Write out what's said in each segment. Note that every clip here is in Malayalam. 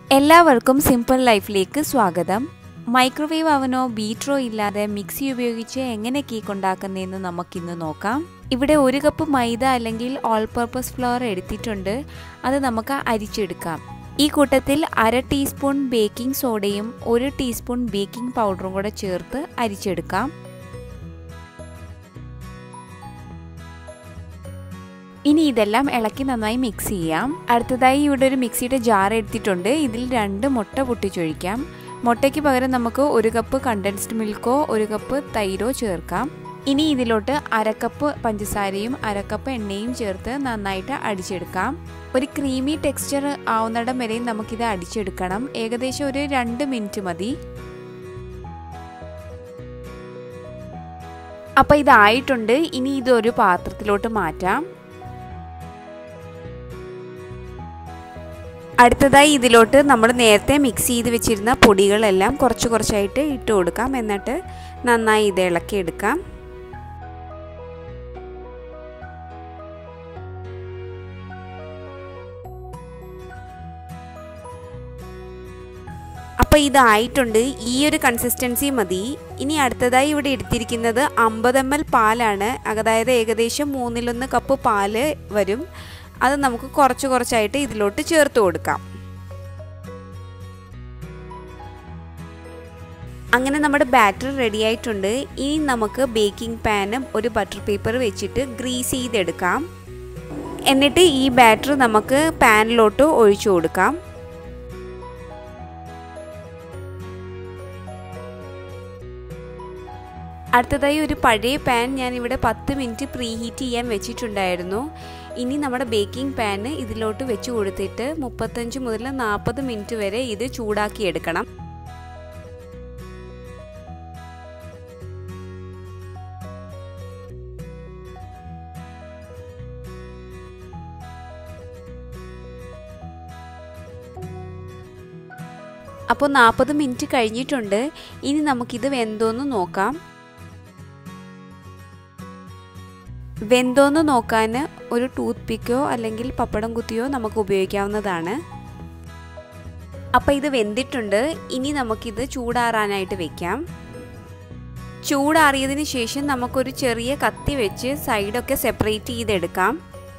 എല്ലാവർക്കും സിമ്പിൾ ലൈഫിലേക്ക് സ്വാഗതം മൈക്രോവേവ് അവനോ ബീറ്ററോ ഇല്ലാതെ മിക്സി ഉപയോഗിച്ച് എങ്ങനെ കേക്ക് ഉണ്ടാക്കുന്നതെന്ന് നമുക്കിന്ന് നോക്കാം ഇവിടെ ഒരു കപ്പ് മൈദ അല്ലെങ്കിൽ ഓൾ പർപ്പസ് ഫ്ലോർ എടുത്തിട്ടുണ്ട് അത് നമുക്ക് അരിച്ചെടുക്കാം ഈ കൂട്ടത്തിൽ അര ടീസ്പൂൺ ബേക്കിംഗ് സോഡയും ഒരു ടീസ്പൂൺ ബേക്കിംഗ് പൗഡറും കൂടെ ചേർത്ത് അരിച്ചെടുക്കാം ഇനി ഇതെല്ലാം ഇളക്കി നന്നായി മിക്സ് ചെയ്യാം അടുത്തതായി ഇവിടെ ഒരു മിക്സിയുടെ ജാർ എടുത്തിട്ടുണ്ട് ഇതിൽ രണ്ട് മുട്ട പൊട്ടിച്ചൊഴിക്കാം മുട്ടയ്ക്ക് പകരം നമുക്ക് ഒരു കപ്പ് കണ്ടൻസ്ഡ് മിൽക്കോ ഒരു കപ്പ് തൈരോ ചേർക്കാം ഇനി ഇതിലോട്ട് അരക്കപ്പ് പഞ്ചസാരയും അരക്കപ്പ് എണ്ണയും ചേർത്ത് നന്നായിട്ട് അടിച്ചെടുക്കാം ഒരു ക്രീമി ടെക്സ്ചർ ആവുന്നിടം വരെയും നമുക്കിത് അടിച്ചെടുക്കണം ഏകദേശം ഒരു രണ്ട് മിനിറ്റ് മതി അപ്പോൾ ഇതായിട്ടുണ്ട് ഇനി ഇതൊരു പാത്രത്തിലോട്ട് മാറ്റാം അടുത്തതായി ഇതിലോട്ട് നമ്മൾ നേരത്തെ മിക്സ് ചെയ്ത് വെച്ചിരുന്ന പൊടികളെല്ലാം കുറച്ച് കുറച്ചായിട്ട് ഇട്ട് കൊടുക്കാം എന്നിട്ട് നന്നായി ഇത് ഇളക്കിയെടുക്കാം അപ്പോൾ ഇതായിട്ടുണ്ട് ഈ ഒരു കൺസിസ്റ്റൻസി മതി ഇനി അടുത്തതായി ഇവിടെ എടുത്തിരിക്കുന്നത് അമ്പത് എം എൽ പാലാണ് അതായത് ഏകദേശം മൂന്നിലൊന്ന് കപ്പ് പാല് വരും അത് നമുക്ക് കുറച്ച് കുറച്ചായിട്ട് ഇതിലോട്ട് ചേർത്ത് കൊടുക്കാം അങ്ങനെ നമ്മുടെ ബാറ്റർ റെഡി ആയിട്ടുണ്ട് ഇനി നമുക്ക് ബേക്കിംഗ് പാനും ഒരു ബട്ടർ പേപ്പർ വെച്ചിട്ട് ഗ്രീസ് ചെയ്തെടുക്കാം എന്നിട്ട് ഈ ബാറ്റർ നമുക്ക് പാനിലോട്ട് ഒഴിച്ചു കൊടുക്കാം അടുത്തതായി ഒരു പഴയ പാൻ ഞാൻ ഇവിടെ പത്ത് മിനിറ്റ് പ്രീ ഹീറ്റ് ചെയ്യാൻ വെച്ചിട്ടുണ്ടായിരുന്നു ഇനി നമ്മുടെ ബേക്കിംഗ് പാന് ഇതിലോട്ട് വെച്ച് കൊടുത്തിട്ട് മുപ്പത്തഞ്ച് മുതൽ നാൽപ്പത് മിനിറ്റ് വരെ ഇത് ചൂടാക്കി എടുക്കണം അപ്പോൾ നാൽപ്പത് മിനിറ്റ് കഴിഞ്ഞിട്ടുണ്ട് ഇനി നമുക്കിത് വെന്തോന്ന് നോക്കാം വെന്തോന്ന് നോക്കാൻ ഒരു ടൂത്ത് പിക്കോ അല്ലെങ്കിൽ പപ്പടം കുത്തിയോ നമുക്ക് ഉപയോഗിക്കാവുന്നതാണ് അപ്പോൾ ഇത് വെന്തിട്ടുണ്ട് ഇനി നമുക്കിത് ചൂടാറാനായിട്ട് വെക്കാം ചൂടാറിയതിന് ശേഷം നമുക്കൊരു ചെറിയ കത്തി വെച്ച് സൈഡൊക്കെ സെപ്പറേറ്റ് ചെയ്തെടുക്കാം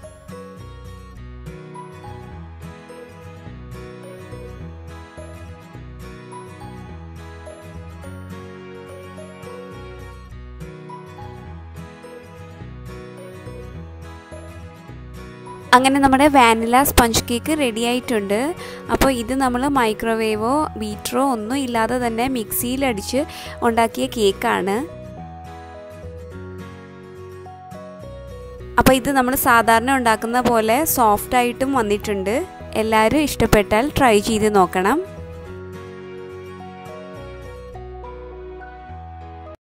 അങ്ങനെ നമ്മുടെ വാനില സ്പഞ്ച് കേക്ക് റെഡി ആയിട്ടുണ്ട് അപ്പോൾ ഇത് നമ്മൾ മൈക്രോവേവോ ബീറ്ററോ ഒന്നും ഇല്ലാതെ തന്നെ മിക്സിയിലടിച്ച് ഉണ്ടാക്കിയ കേക്കാണ് അപ്പോൾ ഇത് നമ്മൾ സാധാരണ ഉണ്ടാക്കുന്ന പോലെ സോഫ്റ്റ് ആയിട്ടും വന്നിട്ടുണ്ട് എല്ലാവരും ഇഷ്ടപ്പെട്ടാൽ ട്രൈ ചെയ്ത് നോക്കണം